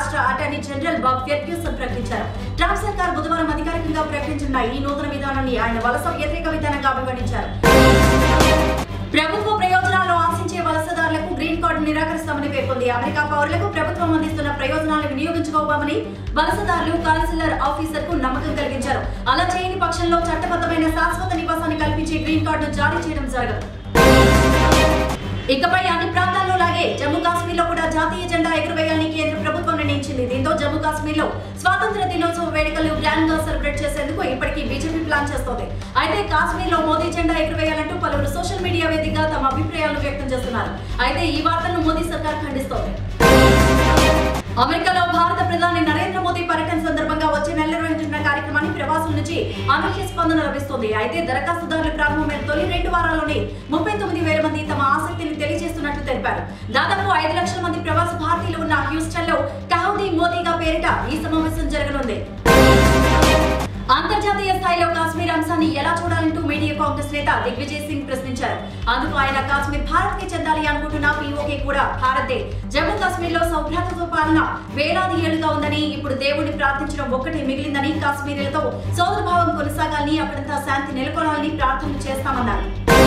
రాష్ట్ర attorney general Bob Ferguson ప్రకటించారు Trump సర్కార్ బుధవారం అధికారికంగా ప్రకటించిన ఈ నూతన విధానాన్ని ఆయన వలస వ్యతిరేక విధానంగా అభివర్ణించారు ప్రభుత్వ ప్రయోజనాలను ఆశించే వలసదారులకు గ్రీన్ కార్డు నిరాకరిస్తామని పేర్కొంది అమెరికా పౌరులకు ప్రభుత్వం అందిస్తున్న ప్రయోజనాలను వినియోగించుకోవామని వలసదారులు కౌన్సిలర్ ఆఫీసర్ కు నమ్మకం కలిగించారు అలా చేయని పక్షంలో చట్టబద్ధమైన శాశ్వత నివాసాన్ని కల్పించే గ్రీన్ కార్డును జారీ చేయడం జరగదు ఇకపై అన్ని ప్రాంతాల్లో లాగే జమ్మూ కాశ్మీర్ లో కూడా జాతీయ జెండా ఎగురవేయాలని కేంద్ర ప్రభుత్వం నిర్ణయించింది దీంతో జమ్మూ కాశ్మీర్ లో స్వాతంత్ర దినోత్సవ వేడుకలు గ్రాండ్ గా సెలబ్రేట్ చేసేందుకు ఇప్పటికీ బీజేపీ ప్లాన్ చేస్తోంది అయితే కాశ్మీర్ లో మోదీ జెండా ఎగురవేయాలంటూ పలువురు సోషల్ మీడియా వేదికగా తమ అభిప్రాయాలను వ్యక్తం చేస్తున్నారు అయితే ఈ వార్తలను మోదీ సర్కార్ ఖండిస్తోంది అమెరికాలో భారత ప్రధాని నరేంద్ర మోదీ పర్యటన సందర్భంగా వచ్చే నెల నిర్వహించిన కార్యక్రమాన్ని ప్రవాసుల నుంచి అనూహ్య స్పందన లభిస్తోంది అయితే దరఖాస్తుదారులు ప్రారంభమైన తొలి రెండు వారాల్లోనే ముప్పై తొమ్మిది వేల మంది తమ ఆసక్తిని తెలియజేస్తున్నట్లు తెలిపారు దాదాపు ఐదు లక్షల మంది ప్రవాస భారతీయులు ఉన్న హ్యూస్టన్ లో కహౌదీ మోదీగా పేరిట ఈ సమావేశం జరగనుంది అంతర్జాతీయ స్థాయిలో కాశ్మీర్ అంశాన్ని ఎలా చూడాలంటూ మీడియా కాంగ్రెస్ నేత దిగ్విజయ్ సింగ్ ప్రశ్నించారు అందుకు ఆయన కాశ్మీర్ భారత్ కి చెందాలి అనుకుంటున్న పీఓకే కూడా భారతే జమ్మూ కాశ్మీర్ లో సౌభ్రాతత్వ పాలన వేలాది ఏళ్లుగా ఉందని ఇప్పుడు దేవుడిని ప్రార్థించడం ఒక్కటే మిగిలిందని కాశ్మీరీలతో సోదరభావం కొనసాగాలని అక్కడంతా శాంతి నెలకొనాలని ప్రార్థనలు చేస్తామన్నారు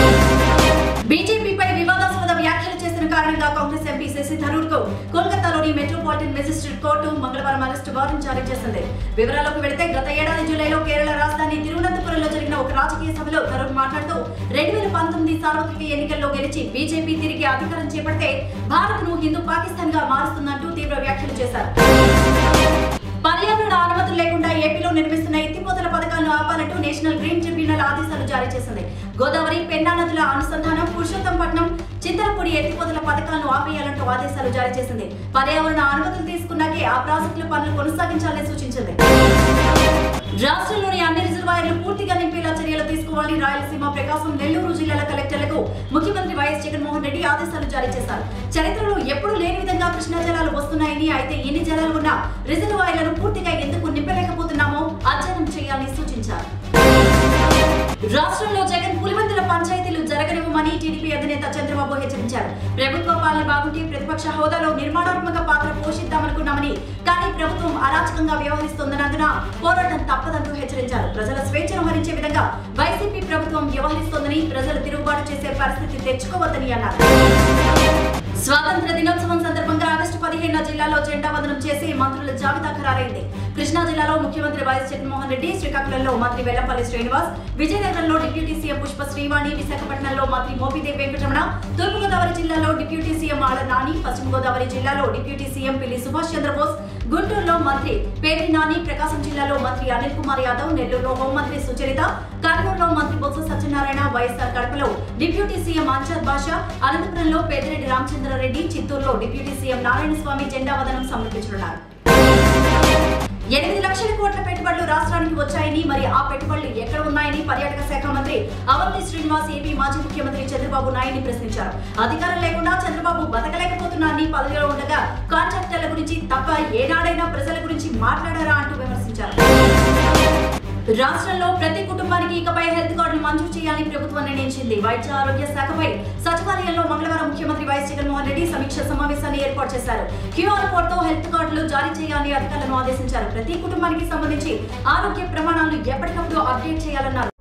బీజేపీపై వివాదాస్పద వ్యాఖ్యలు చేసిన కారణంగా కాంగ్రెస్ ఎంపీ శశి థరూర్ కు కోల్కతాలోని మెట్రోపాలిటన్ మెజిస్ట్రేట్ కోర్టు మంగళవారం అరెస్టు వారెంట్ జారీ చేసింది వివరాలకు వెళితే గత ఏడాది జూలైలో కేరళ రాజధాని తిరువనంతపురంలో జరిగిన ఒక రాజకీయ సభలో థరూర్ మాట్లాడుతూ రెండు వేల పంతొమ్మిది సార్వత్రిక ఎన్నికల్లో గెలిచి బీజేపీ తిరిగి అధికారం చేపడితే భారత్ ను హిందూ పాకిస్తాన్ గా మారుస్తుందంటూ తీవ్ర వ్యాఖ్యలు చేశారు పర్యావరణ అనుమతులు లేకుండా ఏపీలో నిర్మిస్తున్న ఎత్తిపోతల పథకాలను ఆపాలంటూ నేషనల్ గ్రీన్ ట్రిబ్యునల్ ఆదేశాలు జారీ చేసింది గోదావరి పెన్నా నదుల అనుసంధానం పురుషోత్తంపట్నం చింతలపూడి ఎత్తిపోతల పథకాలను ఆపేయాలంటూ ఆదేశాలు జారీ చేసింది పర్యావరణ అనుమతులు తీసుకున్నాకే ఆ ప్రాజెక్టుల పనులు కొనసాగించాలని సూచించింది రాష్ట్రంలోని అన్ని రిజర్వాయర్లు పూర్తిగా నింపేలా చర్యలు తీసుకోవాలని రాయలసీమ ప్రకాశం నెల్లూరు జిల్లాల కలెక్టర్లకు ముఖ్యమంత్రి వైఎస్ జగన్మోహన్ రెడ్డి ఆదేశాలు జారీ చేశారు చరిత్రలో ఎప్పుడూ లేని విధంగా కృష్ణా జలాలు వస్తున్నాయని అయితే ఎన్ని జలాలు ఉన్నా రిజర్వాయర్లను పూర్తిగా ఎందుకు నింపలేకపోతున్నామో అధ్యయనం చేయాలని సూచించారు రాష్ట్రంలో జగన్ పులివెందుల పంచాయతీలు జరగనివ్వమని టీడీపీ అధినేత చంద్రబాబు హెచ్చరించారు ప్రభుత్వ పాలన బాగుంటే ప్రతిపక్ష హోదాలో నిర్మాణాత్మక పాత్ర పోషిద్దామనుకున్నామని కానీ ప్రభుత్వం అరాచకంగా వ్యవహరిస్తోందన్నందున పోరాటం తప్పదంటూ హెచ్చరించారు ప్రజల స్వేచ్ఛను హరించే విధంగా వైసీపీ ప్రభుత్వం వ్యవహరిస్తోందని ప్రజలు తిరుగుబాటు చేసే పరిస్థితి తెచ్చుకోవద్దని అన్నారు స్వాతంత్ర దినోత్సవం సందర్భంగా ఆగస్టు పదిహేనున జిల్లాలో జెండా వందనం చేసి మంత్రుల జాబితా ఖరారైంది కృష్ణా జిల్లాలో ముఖ్యమంత్రి వైఎస్ జగన్మోహన్ రెడ్డి శ్రీకాకుళంలో మంత్రి వెల్లంపల్లి శ్రీనివాస్ విజయనగరంలో డిప్యూటీ సీఎం పుష్ప శ్రీవాణి విశాఖపట్నంలో మంత్రి మోపిదేవి వెంకటరమణ తూర్పుగోదావరి జిల్లాలో డిప్యూటీ సీఎం ఆళ్ల నాని పశ్చిమ గోదావరి జిల్లాలో డిప్యూటీ సీఎం పిల్లి సుభాష్ చంద్రబోస్ గుంటూరులో మంత్రి పేర్ని నాని ప్రకాశం జిల్లాలో మంత్రి అనిల్ కుమార్ యాదవ్ నెల్లూరులో హోంమంత్రి సుచరిత కర్నూలులో మంత్రి బొత్స సత్యనారాయణ వైఎస్ఆర్ కడపలో డిప్యూటీ సీఎం అన్షద్ బాషా అనంతపురంలో పెద్దిరెడ్డి రామచంద్రారెడ్డి చిత్తూరులో డిప్యూటీ సీఎం నారాయణ స్వామి జెండా వదనం సమర్పించనున్నారు ఎనిమిది లక్షల కోట్ల పెట్టుబడులు రాష్ట్రానికి వచ్చాయని మరి ఆ పెట్టుబడులు ఎక్కడ ఉన్నాయని పర్యాటక శాఖ మంత్రి అవంతి శ్రీనివాస్ ఏపీ మాజీ ముఖ్యమంత్రి చంద్రబాబు నాయుడిని ప్రశ్నించారు అధికారం లేకుండా చంద్రబాబు బతకలేకపోతున్నారని పదవిలో ఉండగా కాంట్రాక్టర్ల గురించి తప్ప ఏనాడైనా ప్రజల గురించి మాట్లాడారా అంటూ విమర్శించారు రాష్ట్రంలో ప్రతి కుటుంబానికి ఇకపై హెల్త్ కార్డులు మంజూరు చేయాలని ప్రభుత్వం నిర్ణయించింది వైద్య ఆరోగ్య శాఖపై సచివాలయంలో మంగళవారం ముఖ్యమంత్రి వైఎస్ జగన్మోహన్ రెడ్డి సమీక్ష సమావేశాన్ని ఏర్పాటు చేశారు క్యూఆర్ కోడ్ తో హెల్త్ కార్డులు జారీ చేయాలని అధికారులను ఆదేశించారు ప్రతి కుటుంబానికి సంబంధించి ఆరోగ్య ప్రమాణాలను ఎప్పటికప్పుడు అప్డేట్ చేయాలన్నారు